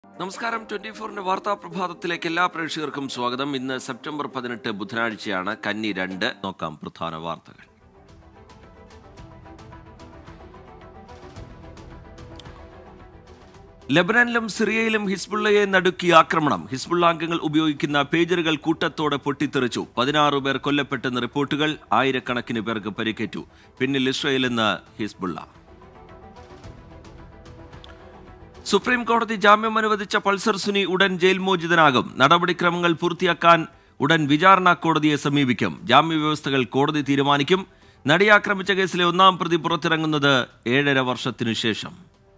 നമസ്കാരം ട്വന്റി ഫോറിന്റെ വാർത്താ പ്രഭാതത്തിലേക്ക് എല്ലാ പ്രേക്ഷകർക്കും സ്വാഗതം ഇന്ന് സെപ്റ്റംബർ പതിനെട്ട് ബുധനാഴ്ചയാണ് കന്നി രണ്ട് നോക്കാം പ്രധാന വാർത്തകൾ ലബനനിലും സിറിയയിലും ഹിസ്ബുള്ളയെ നടുക്കി ആക്രമണം ഹിസ്ബുള്ള അംഗങ്ങൾ ഉപയോഗിക്കുന്ന പേജറുകൾ കൂട്ടത്തോടെ പൊട്ടിത്തെറിച്ചു പതിനാറ് പേർ കൊല്ലപ്പെട്ടെന്ന് റിപ്പോർട്ടുകൾ ആയിരക്കണക്കിന് പേർക്ക് പരിക്കേറ്റു പിന്നിൽ ഇസ്രയേലെന്ന് ഹിസ്ബുള്ള സുപ്രീം കോടതി ജാമ്യം അനുവദിച്ച പൾസർ സുനി ഉടൻ ജയിൽ മോചിതനാകും നടപടിക്രമങ്ങൾ പൂർത്തിയാക്കാൻ ഉടൻ വിചാരണ കോടതിയെ സമീപിക്കും ജാമ്യ വ്യവസ്ഥകൾ കോടതി തീരുമാനിക്കും നടിയെ ആക്രമിച്ച കേസിലെ ഒന്നാം പ്രതി പുറത്തിറങ്ങുന്നത് ഏഴര വർഷത്തിനു ശേഷം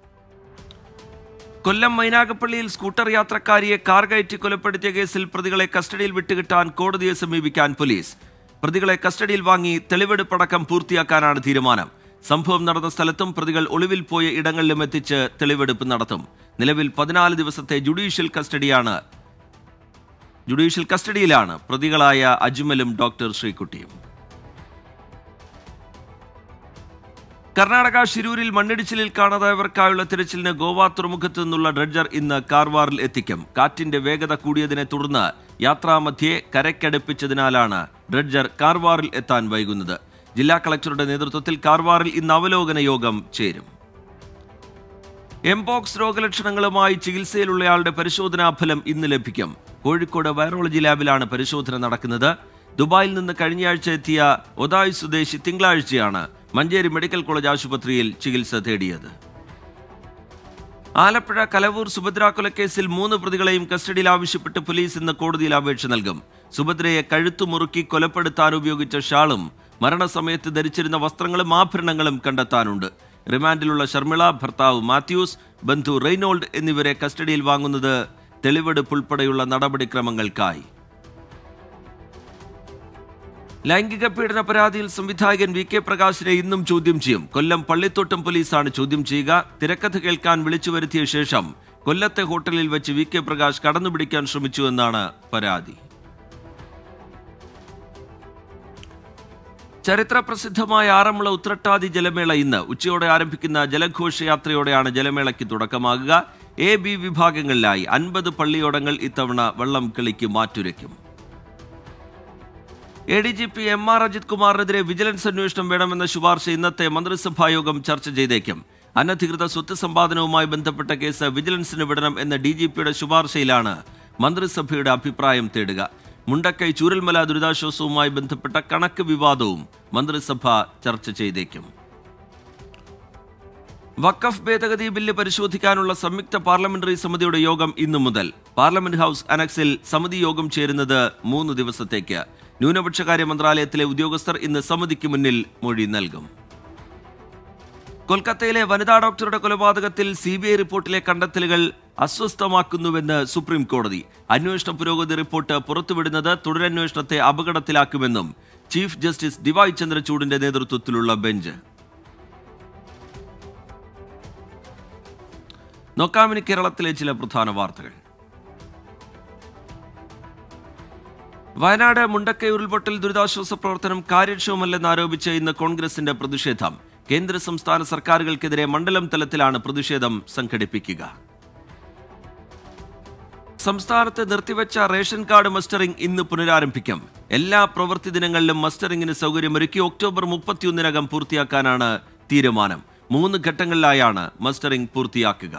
കൊല്ലം മൈനാഗപ്പള്ളിയിൽ സ്കൂട്ടർ യാത്രക്കാരിയെ കാർ കയറ്റി കൊലപ്പെടുത്തിയ കേസിൽ പ്രതികളെ കസ്റ്റഡിയിൽ വിട്ടുകിട്ടാൻ കോടതിയെ സമീപിക്കാൻ പോലീസ് പ്രതികളെ കസ്റ്റഡിയിൽ വാങ്ങി തെളിവെടുപ്പടക്കം പൂർത്തിയാക്കാനാണ് തീരുമാനം സംഭവം നടന്ന സ്ഥലത്തും പ്രതികൾ ഒളിവിൽ പോയ ഇടങ്ങളിലും എത്തിച്ച് തെളിവെടുപ്പ് നടത്തും നിലവിൽ പതിനാല് ദിവസത്തെ ജുഡീഷ്യൽ കസ്റ്റഡിയാണ് ജുഡീഷ്യൽ കസ്റ്റഡിയിലാണ് പ്രതികളായ അജ്മലും ഡോക്ടർ ശ്രീകുട്ടിയും കർണാടക ശിരൂരിൽ മണ്ണിടിച്ചിലിൽ കാണാതായവർക്കായുള്ള തിരച്ചിലിന് ഗോവ തുറമുഖത്ത് നിന്നുള്ള ഡ്രഡ്ജർ ഇന്ന് കാർവാറിൽ എത്തിക്കും കാറ്റിന്റെ വേഗത കൂടിയതിനെ തുടർന്ന് യാത്രാമധ്യേ കരയ്ക്കടുപ്പിച്ചതിനാലാണ് ഡ്രഡ്ജർ കാർവാറിൽ എത്താൻ വൈകുന്നത് ജില്ലാ കളക്ടറുടെ നേതൃത്വത്തിൽ കാർവാറിൽ ഇന്ന് അവലോകന യോഗം ചേരും എംപോക്സ് രോഗലക്ഷണങ്ങളുമായി ചികിത്സയിലുള്ളയാളുടെ പരിശോധനാ ഫലം ഇന്ന് ലഭിക്കും കോഴിക്കോട് വൈറോളജി ലാബിലാണ് പരിശോധന നടക്കുന്നത് ദുബായിൽ നിന്ന് കഴിഞ്ഞയാഴ്ച എത്തിയ ഒതായ് സ്വദേശി തിങ്കളാഴ്ചയാണ് മഞ്ചേരി മെഡിക്കൽ കോളേജ് ആശുപത്രിയിൽ ചികിത്സ തേടിയത് ആലപ്പുഴ കലവൂർ സുഭദ്ര കൊലക്കേസിൽ മൂന്ന് പ്രതികളെയും കസ്റ്റഡിയിൽ ആവശ്യപ്പെട്ട് പോലീസ് ഇന്ന് കോടതിയിൽ അപേക്ഷ നൽകും സുഭദ്രയെ കഴുത്തു മുറുക്കി കൊലപ്പെടുത്താൻ ഉപയോഗിച്ച ഷാളും മരണസമയത്ത് ധരിച്ചിരുന്ന വസ്ത്രങ്ങളും ആഭരണങ്ങളും കണ്ടെത്താനുണ്ട് റിമാൻഡിലുള്ള ശർമിള ഭർത്താവ് മാത്യൂസ് ബന്ധു റെയ്നോൾഡ് എന്നിവരെ കസ്റ്റഡിയിൽ വാങ്ങുന്നത് തെളിവെടുപ്പ് ഉൾപ്പെടെയുള്ള നടപടിക്രമങ്ങൾക്കായി ലൈംഗിക പീഡന പരാതിയിൽ സംവിധായകൻ വി കെ പ്രകാശിനെ ഇന്നും ചോദ്യം ചെയ്യും കൊല്ലം പള്ളിത്തോട്ടം പോലീസാണ് ചോദ്യം ചെയ്യുക തിരക്കഥ കേൾക്കാൻ വിളിച്ചു വരുത്തിയ ശേഷം കൊല്ലത്തെ ഹോട്ടലിൽ വെച്ച് വി കെ പ്രകാശ് കടന്നുപിടിക്കാൻ ശ്രമിച്ചുവെന്നാണ് പരാതി ചരിത്ര പ്രസിദ്ധമായ ആറന്മുള ഉത്രട്ടാതി ജലമേള ഇന്ന് ഉച്ചയോടെ ആരംഭിക്കുന്ന ജലഘോഷയാത്രയോടെയാണ് ജലമേളയ്ക്ക് തുടക്കമാകുക എ ബി വിഭാഗങ്ങളിലായി അൻപത് പള്ളിയോടങ്ങൾ ഇത്തവണ വള്ളം കളിക്ക് മാറ്റുരയ്ക്കും A D G P M R Ajith കുമാറിനെതിരെ വിജിലൻസ് അന്വേഷണം വേണമെന്ന ശുപാർശ ഇന്നത്തെ മന്ത്രിസഭാ യോഗം ചർച്ച ചെയ്തേക്കും അനധികൃത സ്വത്ത് സമ്പാദനവുമായി ബന്ധപ്പെട്ട കേസ് വിജിലൻസിന് വിടണം എന്ന ഡി ജി പിയുടെ ശുപാർശയിലാണ് മന്ത്രിസഭയുടെ അഭിപ്രായം തേടുക മുണ്ടക്കൈ ചൂരൽമല ദുരിതാശ്വാസവുമായി ബന്ധപ്പെട്ട കണക്ക് വിവാദവും മന്ത്രിസഭ ചർച്ച ചെയ്തേക്കും വഖഫ് ഭേദഗതി ബില്ല് പരിശോധിക്കാനുള്ള സംയുക്ത പാർലമെന്ററി സമിതിയുടെ യോഗം ഇന്നു മുതൽ പാർലമെന്റ് ഹൌസ് അനക്സിൽ സമിതി യോഗം ചേരുന്നത് മൂന്ന് ദിവസത്തേക്ക് ന്യൂനപക്ഷകാര്യ മന്ത്രാലയത്തിലെ ഉദ്യോഗസ്ഥർ ഇന്ന് സമിതിക്ക് മുന്നിൽ മൊഴി നൽകും കൊൽക്കത്തയിലെ വനിതാ ഡോക്ടറുടെ കൊലപാതകത്തിൽ സി ബി ഐ റിപ്പോർട്ടിലെ കണ്ടെത്തലുകൾ അസ്വസ്ഥമാക്കുന്നുവെന്ന് സുപ്രീം കോടതി അന്വേഷണ പുരോഗതി റിപ്പോർട്ട് പുറത്തുവിടുന്നത് തുടരന്വേഷണത്തെ അപകടത്തിലാക്കുമെന്നും ചീഫ് ജസ്റ്റിസ് ഡിവായ് ചന്ദ്രചൂഡിന്റെ നേതൃത്വത്തിലുള്ള ബെഞ്ച് നോക്കാമിനി കേരളത്തിലെ ചില പ്രധാന വാർത്തകൾ വയനാട് മുണ്ടക്കൈ ഉരുൾപൊട്ടൽ ദുരിതാശ്വാസ പ്രവർത്തനം കാര്യക്ഷമമല്ലെന്ന് ആരോപിച്ച് ഇന്ന് കോൺഗ്രസിന്റെ പ്രതിഷേധം കേന്ദ്ര സംസ്ഥാന സർക്കാരുകൾക്കെതിരെ മണ്ഡലം തലത്തിലാണ് പ്രതിഷേധം സംഘടിപ്പിക്കുക സംസ്ഥാനത്ത് നിർത്തിവെച്ച റേഷൻ കാർഡ് മസ്റ്ററിംഗ് ഇന്ന് പുനരാരംഭിക്കും എല്ലാ പ്രവൃത്തി ദിനങ്ങളിലും മസ്റ്ററിംഗിന് സൗകര്യമൊരുക്കി ഒക്ടോബർ മുപ്പത്തിയൊന്നിനകം പൂർത്തിയാക്കാനാണ് തീരുമാനം മൂന്ന് ഘട്ടങ്ങളിലായാണ് മസ്റ്ററിംഗ് പൂർത്തിയാക്കുക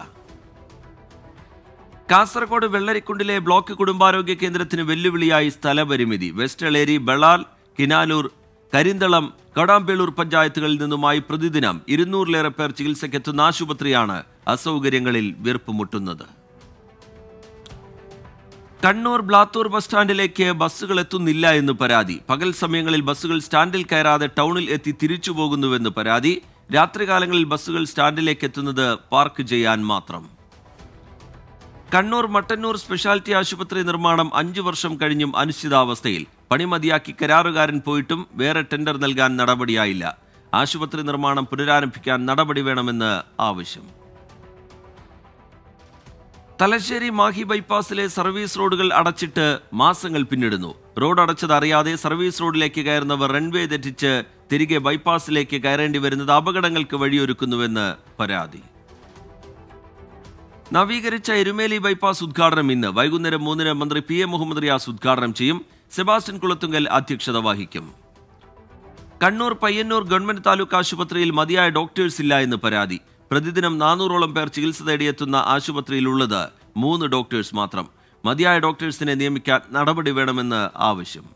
കാസർഗോഡ് വെള്ളരിക്കുണ്ടിലെ ബ്ലോക്ക് കുടുംബാരോഗ്യ കേന്ദ്രത്തിന് വെല്ലുവിളിയായി സ്ഥലപരിമിതി വെസ്റ്റ് എളേരി ബളാൽ കിനാലൂർ കരിന്തളം കടാമ്പേളൂർ പഞ്ചായത്തുകളിൽ നിന്നുമായി പ്രതിദിനം ഇരുന്നൂറിലേറെ പേർ ചികിത്സയ്ക്കെത്തുന്ന ആശുപത്രിയാണ് അസൗകര്യങ്ങളിൽ വീർപ്പുമുട്ടുന്നത് കണ്ണൂർ ബ്ലാത്തൂർ ബസ് സ്റ്റാൻഡിലേക്ക് ബസ്സുകൾ എത്തുന്നില്ല എന്ന് പരാതി പകൽ സമയങ്ങളിൽ ബസ്സുകൾ സ്റ്റാൻഡിൽ കയറാതെ ടൗണിൽ എത്തി തിരിച്ചു പോകുന്നുവെന്ന് പരാതി രാത്രികാലങ്ങളിൽ ബസ്സുകൾ സ്റ്റാൻഡിലേക്ക് എത്തുന്നത് പാർക്ക് ചെയ്യാൻ മാത്രം കണ്ണൂർ മട്ടന്നൂർ സ്പെഷ്യാലിറ്റി ആശുപത്രി നിർമ്മാണം അഞ്ചു വർഷം കഴിഞ്ഞും അനിശ്ചിതാവസ്ഥയിൽ പണി മതിയാക്കി കരാറുകാരൻ പോയിട്ടും വേറെ ടെൻഡർ നൽകാൻ നടപടിയായില്ല ആശുപത്രി നിർമ്മാണം പുനരാരംഭിക്കാൻ നടപടി വേണമെന്ന് ആവശ്യം തലശ്ശേരി മാഹി ബൈപ്പാസിലെ സർവീസ് റോഡുകൾ അടച്ചിട്ട് മാസങ്ങൾ പിന്നിടുന്നു റോഡ് അടച്ചത് അറിയാതെ സർവീസ് റോഡിലേക്ക് കയറുന്നവർ റൺവേ തെറ്റിച്ച് തിരികെ ബൈപ്പാസിലേക്ക് കയറേണ്ടി വരുന്നത് അപകടങ്ങൾക്ക് വഴിയൊരുക്കുന്നുവെന്ന് പരാതി നവീകരിച്ച എരുമേലി ബൈപ്പാസ് ഉദ്ഘാടനം ഇന്ന് വൈകുന്നേരം മൂന്നിന് മന്ത്രി പി എ മുഹമ്മദ് റിയാസ് ഉദ്ഘാടനം ചെയ്യും സെബാസ്റ്റ്യൻ കുളത്തുങ്കൽ അധ്യക്ഷത വഹിക്കും കണ്ണൂർ പയ്യന്നൂർ ഗവൺമെന്റ് താലൂക്ക് ആശുപത്രിയിൽ മതിയായ ഡോക്ടേഴ്സ് ഇല്ല എന്ന് പരാതി പ്രതിദിനം നാനൂറോളം പേർ ചികിത്സ തേടിയെത്തുന്ന ആശുപത്രിയിലുള്ളത് മൂന്ന് ഡോക്ടേഴ്സ് മാത്രം മതിയായ ഡോക്ടേഴ്സിനെ നിയമിക്കാൻ നടപടി വേണമെന്ന് ആവശ്യം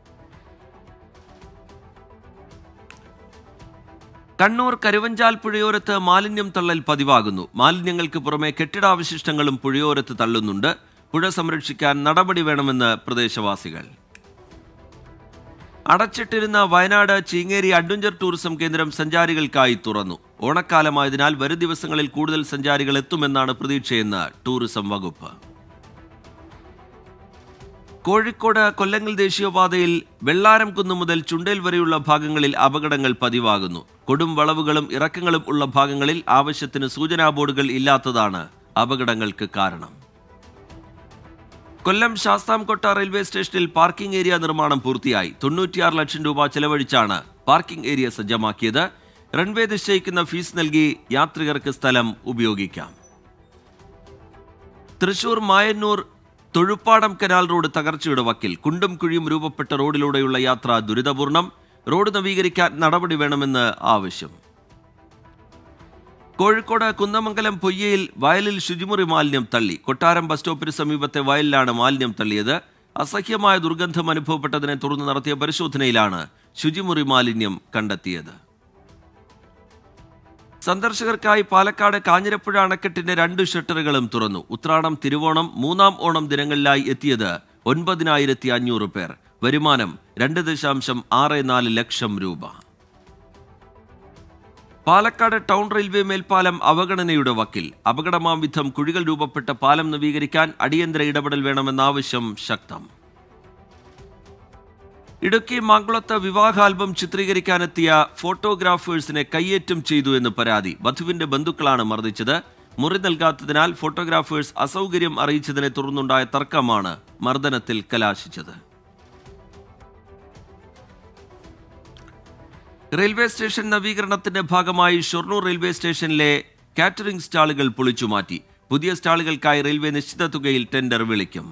കണ്ണൂർ കരുവഞ്ചാൽ പുഴയോരത്ത് മാലിന്യം തള്ളൽ പതിവാകുന്നു മാലിന്യങ്ങൾക്ക് പുറമെ കെട്ടിടാവശിഷ്ടങ്ങളും പുഴയോരത്ത് തള്ളുന്നുണ്ട് പുഴ സംരക്ഷിക്കാൻ നടപടി വേണമെന്ന് പ്രദേശവാസികൾ അടച്ചിട്ടിരുന്ന വയനാട് ചീങ്ങേരി അഡ്വഞ്ചർ ടൂറിസം കേന്ദ്രം സഞ്ചാരികൾക്കായി തുറന്നു ഓണക്കാലമായതിനാൽ വരും ദിവസങ്ങളിൽ കൂടുതൽ സഞ്ചാരികൾ എത്തുമെന്നാണ് പ്രതീക്ഷയെന്ന് ടൂറിസം വകുപ്പ് കോഴിക്കോട് കൊല്ലങ്കൽ ദേശീയപാതയിൽ വെള്ളാരം കുന്ന് മുതൽ ചുണ്ടേൽ വരെയുള്ള ഭാഗങ്ങളിൽ അപകടങ്ങൾ പതിവാകുന്നു കൊടും വളവുകളും ഇറക്കങ്ങളും ഉള്ള ഭാഗങ്ങളിൽ ആവശ്യത്തിന് സൂചനാ ബോർഡുകൾ ഇല്ലാത്തതാണ് അപകടങ്ങൾക്ക് കാരണം കൊല്ലം ശാസ്താംകോട്ട റെയിൽവേ സ്റ്റേഷനിൽ പാർക്കിംഗ് ഏരിയ നിർമ്മാണം പൂർത്തിയായി തൊണ്ണൂറ്റിയാറ് ലക്ഷം രൂപ ചെലവഴിച്ചാണ് പാർക്കിംഗ് ഏരിയ സജ്ജമാക്കിയത് റൺവേ നിശ്ചയിക്കുന്ന ഫീസ് നൽകി യാത്രികർക്ക് സ്ഥലം ഉപയോഗിക്കാം തൃശൂർ മായന്നൂർ തൊഴുപ്പാടം കനാൽ റോഡ് തകർച്ചയുടെ വക്കിൽ കുണ്ടും കുഴിയും രൂപപ്പെട്ട റോഡിലൂടെയുള്ള യാത്ര ദുരിതപൂർണം റോഡ് നവീകരിക്കാൻ നടപടി വേണമെന്ന് ആവശ്യം കോഴിക്കോട് കുന്നമംഗലം പൊയ്യയിൽ വയലിൽ ശുചിമുറി മാലിന്യം തള്ളി കൊട്ടാരം ബസ് സ്റ്റോപ്പിന് സമീപത്തെ വയലിലാണ് മാലിന്യം തള്ളിയത് അസഹ്യമായ ദുർഗന്ധം അനുഭവപ്പെട്ടതിനെ തുടർന്ന് നടത്തിയ പരിശോധനയിലാണ് ശുചിമുറി മാലിന്യം കണ്ടെത്തിയത് സന്ദർശകർക്കായി പാലക്കാട് കാഞ്ഞിരപ്പുഴ അണക്കെട്ടിന്റെ രണ്ട് ഷട്ടറുകളും തുറന്നു ഉത്രാടം തിരുവോണം മൂന്നാം ഓണം ദിനങ്ങളിലായി എത്തിയത് ഒൻപതിനായിരത്തി അഞ്ഞൂറ് പേർ വരുമാനം രണ്ട് ദശാംശം ആറ് നാല് ലക്ഷം രൂപ പാലക്കാട് ടൗൺ റെയിൽവേ മേൽപ്പാലം അവഗണനയുടെ വക്കിൽ അപകടമാം വിധം കുഴികൾ രൂപപ്പെട്ട പാലം നവീകരിക്കാൻ അടിയന്തര ഇടപെടൽ വേണമെന്ന ആവശ്യം ശക്തം ഇടുക്കി മാങ്കുളത്ത് വിവാഹ ആൽബം ചിത്രീകരിക്കാനെത്തിയ ഫോട്ടോഗ്രാഫേഴ്സിനെ കയ്യേറ്റം ചെയ്തു എന്ന് പരാതി വധുവിന്റെ ബന്ധുക്കളാണ് മർദ്ദിച്ചത് മുറി നൽകാത്തതിനാൽ ഫോട്ടോഗ്രാഫേഴ്സ് അസൗകര്യം അറിയിച്ചതിനെ തുടർന്നുണ്ടായ തർക്കമാണ് മർദ്ദനത്തിൽ കലാശിച്ചത് റെയിൽവേ സ്റ്റേഷൻ നവീകരണത്തിന്റെ ഭാഗമായി ഷൊർണൂർ റെയിൽവേ സ്റ്റേഷനിലെ കാറ്ററിംഗ് സ്റ്റാളുകൾ പൊളിച്ചുമാറ്റി പുതിയ സ്റ്റാളുകൾക്കായി റെയിൽവേ നിശ്ചിത തുകയിൽ ടെൻഡർ വിളിക്കും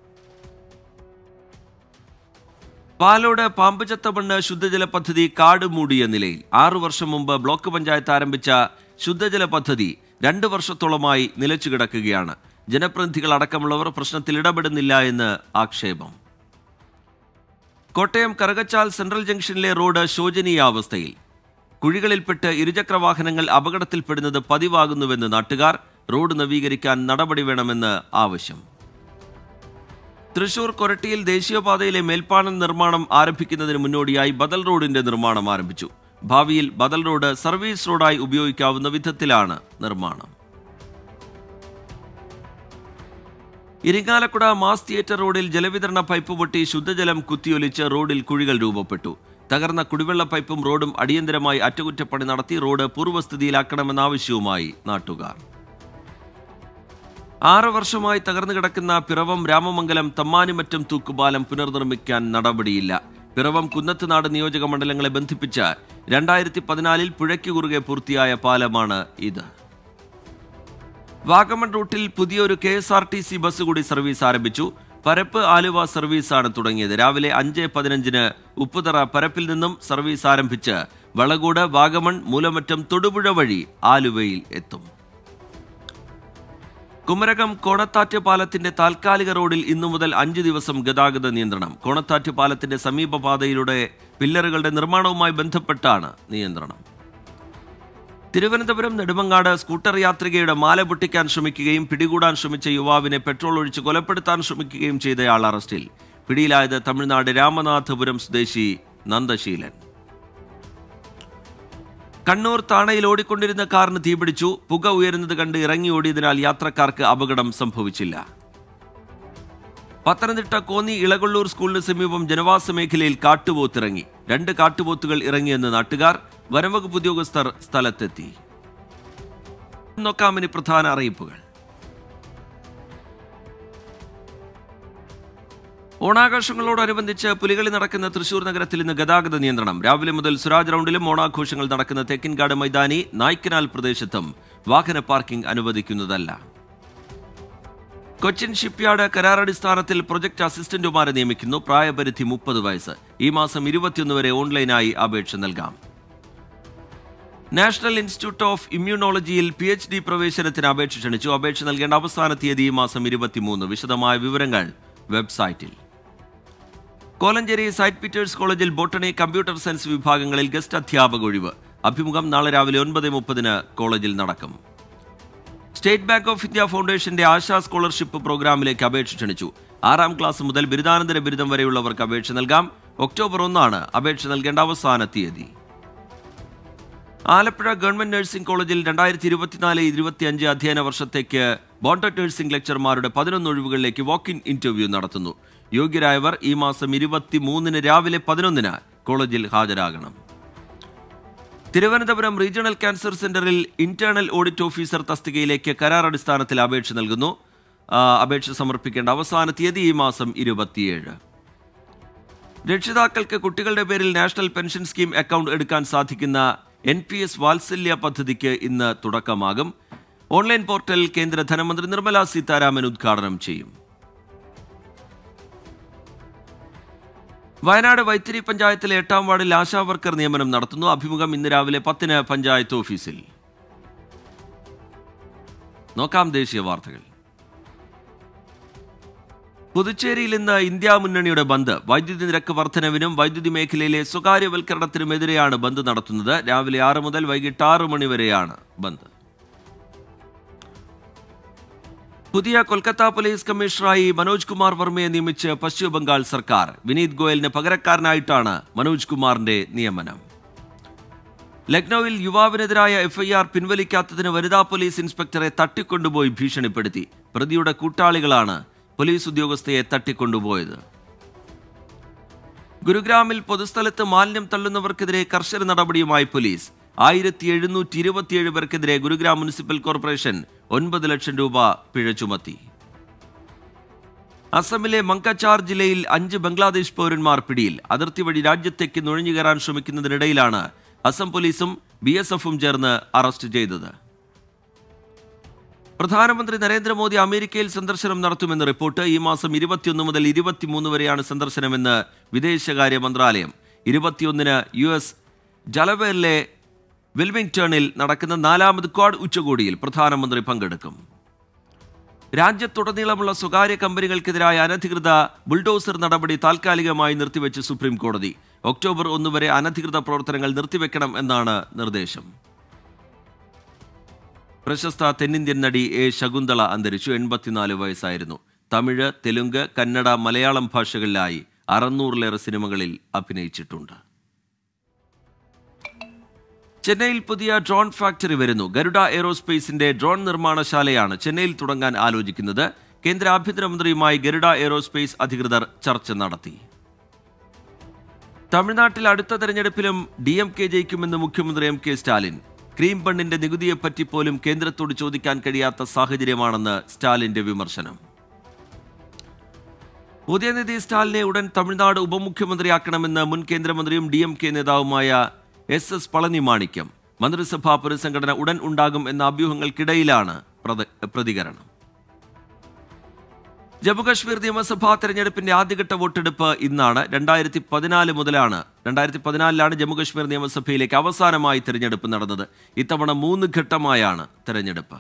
പാലോട് പാമ്പുചത്ത മണ്ണ് ശുദ്ധജല പദ്ധതി കാട് മൂടിയ നിലയിൽ ആറു വർഷം മുമ്പ് ബ്ലോക്ക് പഞ്ചായത്ത് ആരംഭിച്ച ശുദ്ധജല പദ്ധതി രണ്ട് വർഷത്തോളമായി നിലച്ചു കിടക്കുകയാണ് ജനപ്രതിനിധികൾ അടക്കമുള്ളവർ പ്രശ്നത്തിൽ ഇടപെടുന്നില്ല എന്ന് ആക്ഷേപം കോട്ടയം കറുകച്ചാൽ സെൻട്രൽ ജംഗ്ഷനിലെ റോഡ് ശോചനീയാവസ്ഥയിൽ കുഴികളിൽപ്പെട്ട് ഇരുചക്ര വാഹനങ്ങൾ അപകടത്തിൽപ്പെടുന്നത് പതിവാകുന്നുവെന്ന് നാട്ടുകാർ റോഡ് നവീകരിക്കാൻ നടപടി വേണമെന്ന് ആവശ്യം തൃശൂർ കൊരട്ടിയിൽ ദേശീയപാതയിലെ മേൽപ്പാലം നിർമ്മാണം ആരംഭിക്കുന്നതിന് മുന്നോടിയായി ബദൽ റോഡിന്റെ നിർമ്മാണം ആരംഭിച്ചു ഭാവിയിൽ ബദൽ റോഡ് സർവീസ് റോഡായി ഉപയോഗിക്കാവുന്ന വിധത്തിലാണ് നിർമ്മാണം ഇരിങ്ങാലക്കുട മാസ് തിയേറ്റർ റോഡിൽ ജലവിതരണ പൈപ്പ് പൊട്ടി ശുദ്ധജലം കുത്തിയൊലിച്ച് റോഡിൽ കുഴികൾ രൂപപ്പെട്ടു തകർന്ന കുടിവെള്ള പൈപ്പും റോഡും അടിയന്തരമായി അറ്റകുറ്റപ്പണി നടത്തി റോഡ് പൂർവ്വസ്ഥിതിയിലാക്കണമെന്ന ആവശ്യവുമായി നാട്ടുകാർ ആറ് വർഷമായി തകർന്നു കിടക്കുന്ന പിറവം രാമമംഗലം തമ്മാനിമറ്റം തൂക്കുപാലം പുനർനിർമ്മിക്കാൻ നടപടിയില്ല പിറവം കുന്നത്തുനാട് നിയോജക മണ്ഡലങ്ങളെ ബന്ധിപ്പിച്ച് രണ്ടായിരത്തി പതിനാലിൽ പുഴയ്ക്ക് കുറുകെ പൂർത്തിയായ പാലമാണ് ഇത് വാഗമൺ റൂട്ടിൽ പുതിയൊരു K S R T C bus കൂടി സർവീസ് ആരംഭിച്ചു പരപ്പ് ആലുവ സർവീസാണ് തുടങ്ങിയത് രാവിലെ അഞ്ച് പതിനഞ്ചിന് ഉപ്പുതറ പരപ്പിൽ നിന്നും സർവീസ് ആരംഭിച്ച് വളകൂട് വാഗമൺ മൂലമറ്റം തൊടുപുഴ വഴി ആലുവയിൽ എത്തും കുമരകം കോണത്താറ്റ് പാലത്തിന്റെ താൽക്കാലിക റോഡിൽ ഇന്നു മുതൽ അഞ്ച് ദിവസം ഗതാഗത നിയന്ത്രണം കോണത്താറ്റ് പാലത്തിന്റെ സമീപപാതയിലൂടെ പില്ലറുകളുടെ നിർമ്മാണവുമായി ബന്ധപ്പെട്ടാണ് നിയന്ത്രണം തിരുവനന്തപുരം നെടുമങ്ങാട് സ്കൂട്ടർ യാത്രികയുടെ മാല പൊട്ടിക്കാൻ ശ്രമിക്കുകയും പിടികൂടാൻ ശ്രമിച്ച യുവാവിനെ പെട്രോൾ ഒഴിച്ച് കൊലപ്പെടുത്താൻ ശ്രമിക്കുകയും ചെയ്തയാൾ അറസ്റ്റിൽ പിടിയിലായത് തമിഴ്നാട് രാമനാഥപുരം സ്വദേശി നന്ദശീലൻ കണ്ണൂർ താണയിൽ ഓടിക്കൊണ്ടിരുന്ന കാറിന് തീപിടിച്ചു പുക ഉയരുന്നത് കണ്ട് ഇറങ്ങി ഓടിയതിനാൽ യാത്രക്കാർക്ക് അപകടം സംഭവിച്ചില്ല പത്തനംതിട്ട കോന്നി ഇളകൊള്ളൂർ സ്കൂളിന് സമീപം ജനവാസ മേഖലയിൽ കാട്ടുപോത്തിറങ്ങി രണ്ട് കാട്ടുപോത്തുകൾ ഇറങ്ങിയെന്ന് നാട്ടുകാർ വനംവകുപ്പ് ഉദ്യോഗസ്ഥർ സ്ഥലത്തെത്തി നോക്കാമിനി പ്രധാന അറിയിപ്പുകൾ ഓണാഘോഷങ്ങളോടനുബന്ധിച്ച് പുലികളി നടക്കുന്ന തൃശൂർ നഗരത്തിൽ ഇന്ന് ഗതാഗത നിയന്ത്രണം രാവിലെ മുതൽ സുരാജ് റൗണ്ടിലും ഓണാഘോഷങ്ങൾ നടക്കുന്ന തെക്കിൻകാട് മൈതാനി നായ്ക്കനാൽ പ്രദേശത്തും വാഹന പാർക്കിംഗ് അനുവദിക്കുന്നതല്ല കൊച്ചിൻ ഷിപ്പ്യാർഡ് കരാറടിസ്ഥാനത്തിൽ പ്രൊജക്ട് അസിസ്റ്റന്റുമാരെ നിയമിക്കുന്നു പ്രായപരിധി മുപ്പത് വയസ്സ് ഈ മാസം ഇരുപത്തിയൊന്ന് വരെ ഓൺലൈനായി അപേക്ഷ നൽകാം നാഷണൽ ഇൻസ്റ്റിറ്റ്യൂട്ട് ഓഫ് ഇമ്മ്യൂണോളജിയിൽ പി എച്ച് ഡി പ്രവേശനത്തിന് അപേക്ഷ ക്ഷണിച്ചു അപേക്ഷ നൽകേണ്ട അവസാന തീയതി ഈ മാസം ഇരുപത്തിമൂന്ന് വിശദമായ വിവരങ്ങൾ വെബ്സൈറ്റിൽ കോലഞ്ചേരി സൈറ്റ് പീറ്റേഴ്സ് കോളേജിൽ ബോട്ടണി കമ്പ്യൂട്ടർ സയൻസ് വിഭാഗങ്ങളിൽ ഗസ്റ്റ് അധ്യാപക ഒഴിവ് അഭിമുഖം നാളെ രാവിലെ ഒൻപത് മുപ്പതിന് കോളേജിൽ നടക്കും സ്റ്റേറ്റ് ബാങ്ക് ഓഫ് ഇന്ത്യ ഫൗണ്ടേഷന്റെ ആശാ സ്കോളർഷിപ്പ് പ്രോഗ്രാമിലേക്ക് അപേക്ഷ ക്ഷണിച്ചു ആറാം ക്ലാസ് മുതൽ ബിരുദാനന്തര ബിരുദം വരെയുള്ളവർക്ക് അപേക്ഷ നൽകാം ഒക്ടോബർ ഒന്നാണ് അപേക്ഷ നൽകേണ്ട അവസാന തീയതി ആലപ്പുഴ ഗവൺമെന്റ് നഴ്സിംഗ് കോളേജിൽ രണ്ടായിരത്തി ഇരുപത്തിനാല് ഇരുപത്തിയഞ്ച് അധ്യയന വർഷത്തേക്ക് ബോണ്ടഡ് നഴ്സിംഗ് ലെക്ചർമാരുടെ പതിനൊന്ന് ഒഴിവുകളിലേക്ക് വാക്ക് ഇൻ ഇന്റർവ്യൂ നടത്തുന്നു യോഗ്യരായവർ ഈ മാസം ഇരുപത്തി മൂന്നിന് രാവിലെ പതിനൊന്നിന് കോളേജിൽ ഹാജരാകണം തിരുവനന്തപുരം റീജിയണൽ ക്യാൻസർ സെന്ററിൽ ഇന്റേണൽ ഓഡിറ്റ് ഓഫീസർ തസ്തികയിലേക്ക് കരാർ അടിസ്ഥാനത്തിൽ അപേക്ഷ നൽകുന്നു ആ, അപേക്ഷ സമർപ്പിക്കേണ്ട അവസാന തീയതി ഈ മാസം ഇരുപത്തിയേഴ് രക്ഷിതാക്കൾക്ക് കുട്ടികളുടെ പേരിൽ നാഷണൽ പെൻഷൻ സ്കീം അക്കൗണ്ട് എടുക്കാൻ സാധിക്കുന്ന എൻ പി എസ് വാത്സല്യ പദ്ധതിക്ക് ഇന്ന് തുടക്കമാകും ഓൺലൈൻ പോർട്ടൽ കേന്ദ്ര ധനമന്ത്രി നിർമ്മല സീതാരാമൻ ഉദ്ഘാടനം ചെയ്യും വയനാട് വൈത്തിരി പഞ്ചായത്തിലെ എട്ടാം വാർഡിൽ ആശാ വർക്കർ നിയമനം നടത്തുന്നു അഭിമുഖം ഇന്ന് രാവിലെ പത്തിന് പഞ്ചായത്ത് ഓഫീസിൽ നോക്കാം ദേശീയ വാർത്തകൾ പുതുച്ചേരിയിൽ ഇന്ന് ഇന്ത്യ മുന്നണിയുടെ ബന്ദ് വൈദ്യുതി നിരക്ക് വർധനവിനും വൈദ്യുതി മേഖലയിലെ സ്വകാര്യവൽക്കരണത്തിനുമെതിരെയാണ് ബന്ദ് നടത്തുന്നത് രാവിലെ ആറ് മുതൽ വൈകിട്ട് ആറ് മണി വരെയാണ് ബന്ദ് പുതിയ കൊൽക്കത്ത പോലീസ് കമ്മീഷണറായി മനോജ് കുമാർ വർമ്മയെ നിയമിച്ച് പശ്ചിമ ബംഗാൾ സർക്കാർ വിനീത് ഗോയലിന് പകരക്കാരനായിട്ടാണ് മനോജ് കുമാറിന്റെ നിയമനം ലക്നൌവിൽ യുവാവിനെതിരായ എഫ്ഐആർ പിൻവലിക്കാത്തതിന് വനിതാ പോലീസ് ഇൻസ്പെക്ടറെ തട്ടിക്കൊണ്ടുപോയി ഭീഷണിപ്പെടുത്തി പ്രതിയുടെ കൂട്ടാളികളാണ് പോലീസ് ഉദ്യോഗസ്ഥയെ തട്ടിക്കൊണ്ടുപോയത് ഗുരുഗ്രാമിൽ പൊതുസ്ഥലത്ത് മാലിന്യം തള്ളുന്നവർക്കെതിരെ കർശന നടപടിയുമായി പോലീസ് ആയിരത്തി എഴുന്നൂറ്റി ഇരുപത്തിയേഴ് പേർക്കെതിരെ ഗുരുഗ്രാം മുനിസിപ്പൽ കോർപ്പറേഷൻ ഒൻപത് ലക്ഷം രൂപ പിഴ ചുമത്തി അസമിലെ മങ്കച്ചാർ ജില്ലയിൽ അഞ്ച് ബംഗ്ലാദേശ് പൗരന്മാർ പിടിയിൽ അതിർത്തി വഴി രാജ്യത്തേക്ക് നുഴഞ്ഞുകയറാൻ ശ്രമിക്കുന്നതിനിടയിലാണ് അസം പോലീസും ബി എസ് എഫും ചേർന്ന് അറസ്റ്റ് ചെയ്തത് പ്രധാനമന്ത്രി നരേന്ദ്രമോദി അമേരിക്കയിൽ സന്ദർശനം നടത്തുമെന്ന് റിപ്പോർട്ട് ഈ മാസം ഇരുപത്തിയൊന്ന് മുതൽ ഇരുപത്തിമൂന്ന് വരെയാണ് സന്ദർശനമെന്ന് വിദേശകാര്യ മന്ത്രാലയം ഇരുപത്തിയൊന്നിന് യു എസ് ജലവേറിലെ വെൽമിംഗ്ടണിൽ നടക്കുന്ന നാലാമത് ക്വാഡ് ഉച്ചകോടിയിൽ പ്രധാനമന്ത്രി പങ്കെടുക്കും രാജ്യത്തുടനീളമുള്ള സ്വകാര്യ കമ്പനികൾക്കെതിരായ അനധികൃത ബുൾഡോസർ നടപടി താൽക്കാലികമായി നിർത്തിവെച്ച് സുപ്രീം കോടതി ഒക്ടോബർ ഒന്ന് വരെ അനധികൃത പ്രവർത്തനങ്ങൾ നിർത്തിവെക്കണം എന്നാണ് നിർദ്ദേശം പ്രശസ്ത തെന്നിന്ത്യൻ നടി എ ശകുന്തള അന്തരിച്ചു എൺപത്തിനാല് വയസ്സായിരുന്നു തമിഴ് തെലുങ്ക് കന്നഡ മലയാളം ഭാഷകളിലായി അറുന്നൂറിലേറെ സിനിമകളിൽ അഭിനയിച്ചിട്ടുണ്ട് ചെന്നൈയിൽ പുതിയ ഡ്രോൺ ഫാക്ടറി വരുന്നു ഗരുഡ എയ്റോസ്പേസിന്റെ ഡ്രോൺ നിർമ്മാണശാലയാണ് ചെന്നൈയിൽ തുടങ്ങാൻ ആലോചിക്കുന്നത് കേന്ദ്ര ആഭ്യന്തരമന്ത്രിയുമായി ഗരുഡ എയ്റോസ്പേസ് അധികൃതർ ചർച്ച നടത്തി തമിഴ്നാട്ടിൽ അടുത്ത തെരഞ്ഞെടുപ്പിലും ഡി എം കെ ജയിക്കുമെന്ന് മുഖ്യമന്ത്രി എം കെ സ്റ്റാലിൻ ക്രീം ബണ്ണിന്റെ നികുതിയെപ്പറ്റി പോലും കേന്ദ്രത്തോട് ചോദിക്കാൻ കഴിയാത്ത സാഹചര്യമാണെന്ന് സ്റ്റാലിന്റെ വിമർശനം ഉദയനിധി സ്റ്റാലിനെ ഉടൻ തമിഴ്നാട് ഉപമുഖ്യമന്ത്രിയാക്കണമെന്ന് മുൻ കേന്ദ്രമന്ത്രിയും ഡി എം കെ നേതാവുമായ എസ് എസ് പളനി മാണിക്യം മന്ത്രിസഭാ പുനഃസംഘടന ഉടൻ ഉണ്ടാകും എന്ന അഭ്യൂഹങ്ങൾക്കിടയിലാണ് പ്രത- പ്രതികരണം ജമ്മുകശ്മീർ നിയമസഭാ തെരഞ്ഞെടുപ്പിന്റെ ആദ്യഘട്ട വോട്ടെടുപ്പ് ഇന്നാണ് രണ്ടായിരത്തി പതിനാല് മുതലാണ് രണ്ടായിരത്തി പതിനാലിലാണ് ജമ്മുകശ്മീർ നിയമസഭയിലേക്ക് അവസാനമായി തെരഞ്ഞെടുപ്പ് നടന്നത് ഇത്തവണ മൂന്ന് ഘട്ടമായാണ് തെരഞ്ഞെടുപ്പ്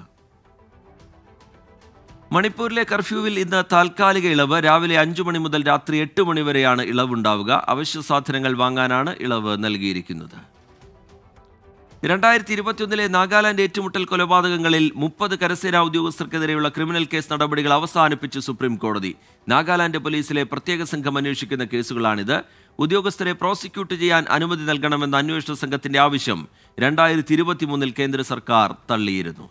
മണിപ്പൂരിലെ കർഫ്യൂവിൽ ഇന്ന് താൽക്കാലിക ഇളവ് രാവിലെ അഞ്ചു മണി മുതൽ രാത്രി എട്ട് മണി വരെയാണ് ഇളവുണ്ടാവുക അവശ്യ സാധനങ്ങൾ വാങ്ങാനാണ് ഇളവ് നൽകിയിരിക്കുന്നത് രണ്ടായിരത്തി ഇരുപത്തിയൊന്നിലെ നാഗാലാൻഡ് ഏറ്റുമുട്ടൽ കൊലപാതകങ്ങളിൽ മുപ്പത് കരസേനാ ഉദ്യോഗസ്ഥർക്കെതിരെയുള്ള ക്രിമിനൽ കേസ് നടപടികൾ അവസാനിപ്പിച്ച് സുപ്രീം കോടതി നാഗാലാൻഡ് പോലീസിലെ പ്രത്യേക സംഘം അന്വേഷിക്കുന്ന കേസുകളാണിത് ഉദ്യോഗസ്ഥരെ പ്രോസിക്യൂട്ട് ചെയ്യാൻ അനുമതി നൽകണമെന്ന അന്വേഷണ സംഘത്തിന്റെ ആവശ്യം രണ്ടായിരത്തി ഇരുപത്തിമൂന്നിൽ കേന്ദ്ര സർക്കാർ തള്ളിയിരുന്നു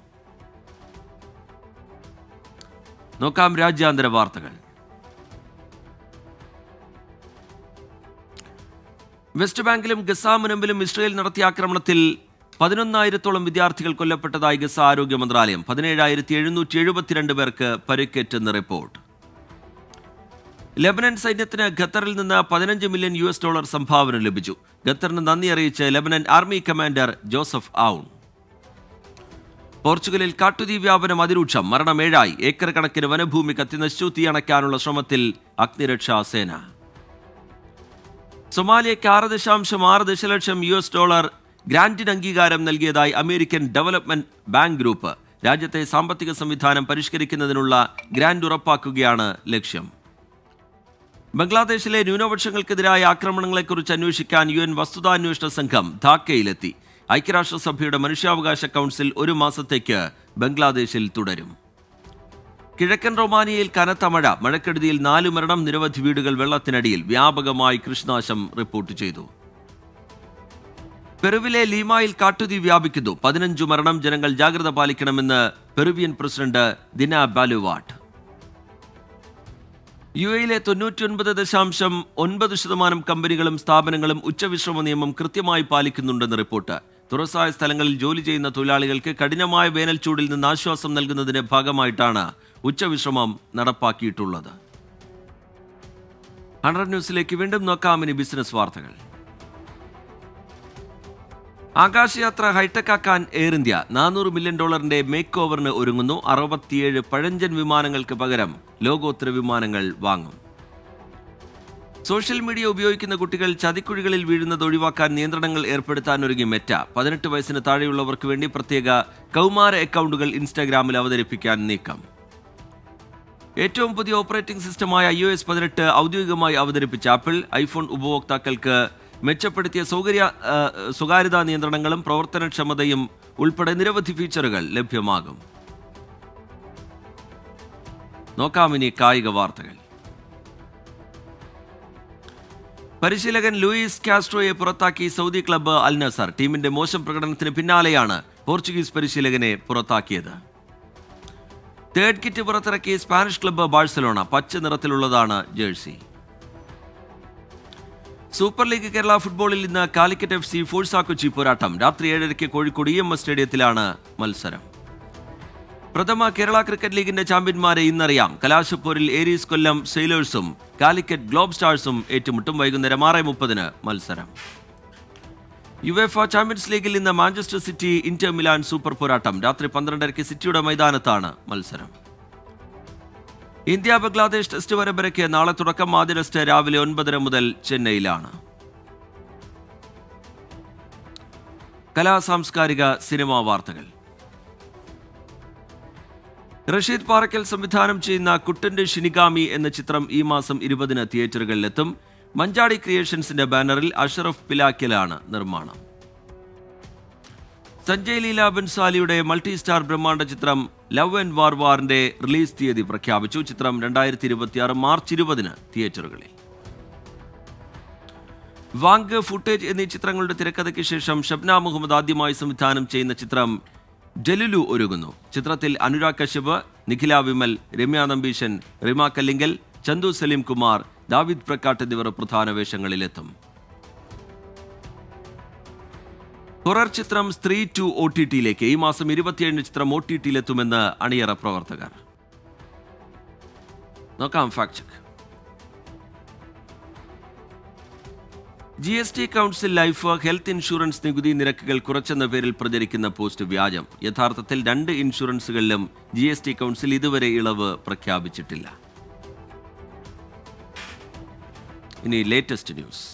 നോക്കാം രാജ്യാന്തര വാർത്തകൾ വെസ്റ്റ് ബാങ്കിലും ഗസ മുനമ്പിലും ഇസ്രയേൽ നടത്തിയ ആക്രമണത്തിൽ പതിനൊന്നായിരത്തോളം വിദ്യാർത്ഥികൾ കൊല്ലപ്പെട്ടതായി ഗസ ആരോഗ്യ മന്ത്രാലയം പതിനേഴായിരത്തി എഴുന്നൂറ്റി എഴുപത്തിരണ്ട് പേർക്ക് പരിക്കേറ്റെന്ന് റിപ്പോർട്ട് ലെബനൻ സൈന്യത്തിന് ഖത്തറിൽ നിന്ന് പതിനഞ്ച് മില്യൺ യു എസ് ഡോളർ സംഭാവന ലഭിച്ചു ഖത്തറിന് നന്ദി അറിയിച്ച് Lebanon army commander Joseph Aoun പോർച്ചുഗലിൽ കാട്ടുതീ വ്യാപനം അതിരൂക്ഷം മരണം ഏഴായി ഏക്കർ കണക്കിന് വനഭൂമി കത്തിനശിച്ചു തീയണയ്ക്കാനുള്ള ശ്രമത്തിൽ അഗ്നിരക്ഷാ സേന സൊമാലിയയ്ക്ക് ആറ് ദശാംശം ആറ് ദശലക്ഷം യു എസ് ഡോളർ ഗ്രാന്റിന് അംഗീകാരം നൽകിയതായി അമേരിക്കൻ ഡെവലപ്മെന്റ് ബാങ്ക് ഗ്രൂപ്പ് രാജ്യത്തെ സാമ്പത്തിക സംവിധാനം പരിഷ്കരിക്കുന്നതിനുള്ള ഗ്രാന്റ് ഉറപ്പാക്കുകയാണ് ലക്ഷ്യം ബംഗ്ലാദേശിലെ ന്യൂനപക്ഷങ്ങൾക്കെതിരായ ആക്രമണങ്ങളെക്കുറിച്ച് അന്വേഷിക്കാൻ യു എൻ വസ്തുതാന്വേഷണ സംഘം ധാക്കയിലെത്തി ഐക്യരാഷ്ട്രസഭയുടെ മനുഷ്യാവകാശ കൗൺസിൽ ഒരു മാസത്തേക്ക് ബംഗ്ലാദേശിൽ തുടരും കിഴക്കൻ റൊമാനിയയിൽ കനത്ത മഴ മഴക്കെടുതിയിൽ നാലു മരണം നിരവധി വീടുകൾ വെള്ളത്തിനടിയിൽ വ്യാപകമായി കൃഷിനാശം റിപ്പോർട്ട് ചെയ്തു പെറുവിലെ ലീമായിൽ കാട്ടുതീ വ്യാപിക്കുന്നു പതിനഞ്ചു മരണം ജനങ്ങൾ ജാഗ്രത പാലിക്കണമെന്ന് പെറുവിയൻ പ്രസിഡന്റ് ദിന ബാലുവാട്ട് യു എയിലെ തൊണ്ണൂറ്റിയൊൻപത് ദശാംശം ഒൻപത് ശതമാനം കമ്പനികളും സ്ഥാപനങ്ങളും ഉച്ചവിശ്രമ നിയമം കൃത്യമായി പാലിക്കുന്നുണ്ടെന്ന് റിപ്പോർട്ട് തുറസായ സ്ഥലങ്ങളിൽ ജോലി ചെയ്യുന്ന തൊഴിലാളികൾക്ക് കഠിനമായ വേനൽ ചൂടിൽ നിന്ന് ആശ്വാസം നൽകുന്നതിന്റെ ഭാഗമായിട്ടാണ് ഉച്ചവിശ്രമം നടപ്പാക്കിയിട്ടുള്ളത് ഹൺഡ്രഡ് ന്യൂസിലേക്ക് വീണ്ടും നോക്കാം ഇനി ബിസിനസ് വാർത്തകൾ ആകാശയാത്ര ഹൈടെക് ആക്കാൻ എയർ ഇന്ത്യ നാനൂറ് മില്യൺ ഡോളറിന്റെ മേക്ക് ഓവറിന് ഒരുങ്ങുന്നു അറുപത്തിയേഴ് പഴഞ്ചൻ വിമാനങ്ങൾക്ക് പകരം ലോകോത്തര വിമാനങ്ങൾ വാങ്ങും സോഷ്യൽ മീഡിയ ഉപയോഗിക്കുന്ന കുട്ടികൾ ചതിക്കുഴികളിൽ വീഴുന്നത് ഒഴിവാക്കാൻ നിയന്ത്രണങ്ങൾ ഏർപ്പെടുത്താൻ ഒരുങ്ങി മെറ്റ പതിനെട്ട് വയസ്സിന് താഴെയുള്ളവർക്ക് വേണ്ടി പ്രത്യേക കൗമാര അക്കൗണ്ടുകൾ ഇൻസ്റ്റാഗ്രാമിൽ അവതരിപ്പിക്കാൻ നീക്കം ഏറ്റവും പുതിയ ഓപ്പറേറ്റിംഗ് സിസ്റ്റമായ ഐ ഒ എസ് പതിനെട്ട് ഔദ്യോഗികമായി അവതരിപ്പിച്ച ആപ്പിൾ ഐഫോൺ ഉപഭോക്താക്കൾക്ക് മെച്ചപ്പെടുത്തിയ സൗകര്യ ആ, സ്വകാര്യതാ നിയന്ത്രണങ്ങളും പ്രവർത്തനക്ഷമതയും ഉൾപ്പെടെ നിരവധി ഫീച്ചറുകൾ ലഭ്യമാകും നോക്കാം ഇനി കായിക വാർത്തകൾ പരിശീലകൻ ലൂയിസ് കാസ്ട്രോയെ പുറത്താക്കി സൗദി ക്ലബ്ബ് അൽ നസർ ടീമിന്റെ മോശം പ്രകടനത്തിന് പിന്നാലെയാണ് പോർച്ചുഗീസ് പരിശീലകനെ പുറത്താക്കിയത് തേർഡ് കിറ്റ് പുറത്തിറക്കി സ്പാനിഷ് ക്ലബ്ബ് ബാഴ്സലോണ പച്ച നിറത്തിലുള്ളതാണ് ജേഴ്സി സൂപ്പർ ലീഗ് കേരള ഫുട്ബോളിൽ ഇന്ന് കാലിക്കറ്റ് എഫ് സി ഫോഴ്സ കൊച്ചി പോരാട്ടം രാത്രി ഏഴരയ്ക്ക് കോഴിക്കോട് ഇ എം എസ് സ്റ്റേഡിയത്തിലാണ് മത്സരം പ്രഥമ കേരള ക്രിക്കറ്റ് ലീഗിന്റെ ചാമ്പ്യന്മാരെ ഇന്നറിയാം കലാശപ്പോരിൽ ഏരീസ് കൊല്ലം സെയിലേഴ്സും കാലിക്കറ്റ് ഗ്ലോബ് സ്റ്റാർസും ഏറ്റുമുട്ടും വൈകുന്നേരം ആറ് മുപ്പതിന് മത്സരം യുവേഫ ചാമ്പ്യൻസ് ലീഗിൽ ഇന്ന് Manchester City Inter Milan super പോരാട്ടം രാത്രി പന്ത്രണ്ടരയ്ക്ക് സിറ്റിയുടെ മൈതാനത്താണ് മത്സരം ഇന്ത്യ ബംഗ്ലാദേശ് ടെസ്റ്റ് പരമ്പരയ്ക്ക് നാളെ തുടക്കം ആദ്യ ടെസ്റ്റ് രാവിലെ ഒൻപതര മുതൽ ചെന്നൈയിലാണ് കലാ സാംസ്കാരിക സിനിമാ വാർത്തകൾ റഷീദ് പാറക്കൽ സംവിധാനം ചെയ്യുന്ന കുട്ടന്റെ ഷിനിഗാമി എന്ന ചിത്രം ഈ മാസം ഇരുപതിന് തിയേറ്ററുകളിലെത്തും മഞ്ചാടി ക്രിയേഷൻസിന്റെ ബാനറിൽ അഷറഫ് പിലാക്കലാണ് നിർമ്മാണം സഞ്ജയ് ലീല ബൻസാലിയുടെ മൾട്ടി സ്റ്റാർ ബ്രഹ്മാണ്ഡ ചിത്രം ലവ് ആൻഡ് വാർ വാറിന്റെ റിലീസ് തീയതി പ്രഖ്യാപിച്ചു ചിത്രം രണ്ടായിരത്തി ഇരുപത്തിയാറ് മാർച്ച് ഇരുപതിന് തിയേറ്ററുകളിൽ വാങ്ക് ഫുട്ടേജ് എന്നീ ചിത്രങ്ങളുടെ തിരക്കഥയ്ക്ക് ശേഷം ഷബ്ന മുഹമ്മദ് ആദ്യമായി സംവിധാനം ചെയ്യുന്ന ചിത്രം ജലുലു ഒരുങ്ങുന്നു ചിത്രത്തിൽ അനുരാഗ് കശ്യപ് നിഖില വിമൽ രമ്യ നമ്പീശൻ റിമ കല്ലിങ്കൽ ചന്തു സലീം കുമാർ ദാവിദ് പ്രക്കാട്ട് എന്നിവർ പ്രധാന വേഷങ്ങളിലെത്തും ഹൊറർ ചിത്രം സ്ത്രീ ടു ഒ ടി ടിയിലേക്ക് ഈ മാസം ഇരുപത്തിയേഴിന് ചിത്രം ഒ ടി ടിയിലെത്തുമെന്ന് അണിയറ പ്രവർത്തകർ നോക്കാം fact check G S T council life health insurance നികുതി നിരക്കുകൾ കുറച്ചെന്ന പേരിൽ പ്രചരിക്കുന്ന പോസ്റ്റ് വ്യാജം യഥാർത്ഥത്തിൽ രണ്ട് ഇൻഷുറൻസുകളിലും ജി എസ് ടി കൗൺസിൽ ഇതുവരെ ഇളവ് പ്രഖ്യാപിച്ചിട്ടില്ല ഇനി ലേറ്റസ്റ്റ് ന്യൂസ്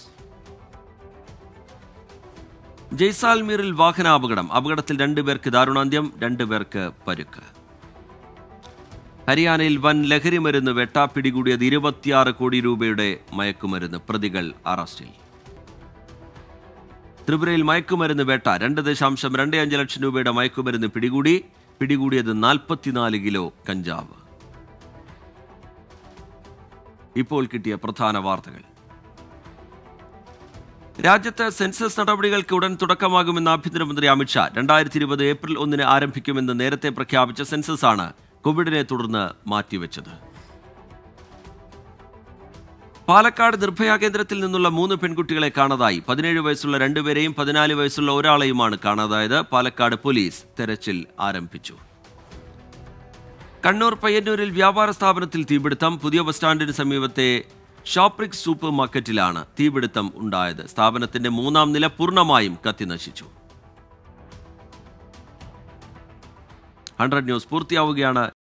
ജയ്സാൽമീറിൽ വാഹനാപകടം അപകടത്തിൽ രണ്ടുപേർക്ക് ദാരുണാന്ത്യം രണ്ടുപേർക്ക് പരുക്ക് ഹരിയാനയിൽ വൻ ലഹരി മരുന്ന് വെട്ട പിടികൂടിയത് ഇരുപത്തിയാറ് കോടി രൂപയുടെ മയക്കുമരുന്ന് പ്രതികൾ അറസ്റ്റിൽ ത്രിപുരയിൽ മയക്കുമരുന്ന് വേട്ട രണ്ട് ദശാംശം രണ്ട് അഞ്ച് ലക്ഷം രൂപയുടെ മയക്കുമരുന്ന് പിടികൂടി പിടികൂടിയത് നാൽപ്പത്തിനാല് കിലോ കഞ്ചാവ് ഇപ്പോൾ കിട്ടിയ പ്രധാന വാർത്തകൾ രാജ്യത്ത് സെൻസസ് നടപടികൾക്ക് ഉടൻ തുടക്കമാകുമെന്ന് ആഭ്യന്തരമന്ത്രി അമിത്ഷാ രണ്ടായിരത്തി ഇരുപത് ഏപ്രിൽ ഒന്നിന് ആരംഭിക്കുമെന്ന് നേരത്തെ പ്രഖ്യാപിച്ച സെൻസസ് ആണ് കോവിഡിനെ തുടർന്ന് മാറ്റിവെച്ചത് പാലക്കാട് നിർഭയ കേന്ദ്രത്തിൽ നിന്നുള്ള മൂന്ന് പെൺകുട്ടികളെ കാണാതായി പതിനേഴ് വയസ്സുള്ള രണ്ടുപേരെയും പതിനാല് വയസ്സുള്ള ഒരാളെയുമാണ് കാണാതായത് പാലക്കാട് പോലീസ് തെരച്ചിൽ ആരംഭിച്ചു കണ്ണൂർ പയ്യന്നൂരിൽ വ്യാപാര സ്ഥാപനത്തിൽ തീപിടുത്തം പുതിയ ബസ് സ്റ്റാൻഡിന് സമീപത്തെ ഷോപ്രിക് സൂപ്പർ മാർക്കറ്റിലാണ് തീപിടുത്തം ഉണ്ടായത് സ്ഥാപനത്തിന്റെ മൂന്നാം നില പൂർണ്ണമായും കത്തിനശിച്ചു ഹൺഡ്രഡ് ന്യൂസ് പൂർത്തിയാവുകയാണ്